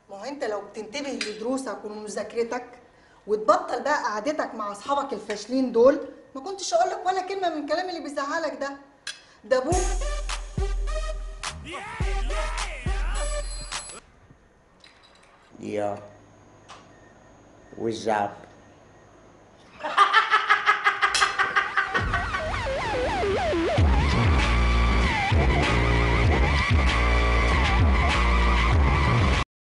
ما هو انت لو بتنتبه لدروسك ومذاكرتك وتبطل بقى قعدتك مع اصحابك الفاشلين دول ما كنتش اقول لك ولا كلمه من الكلام اللي بيزعلك ده ده ابوك Ja. What's up?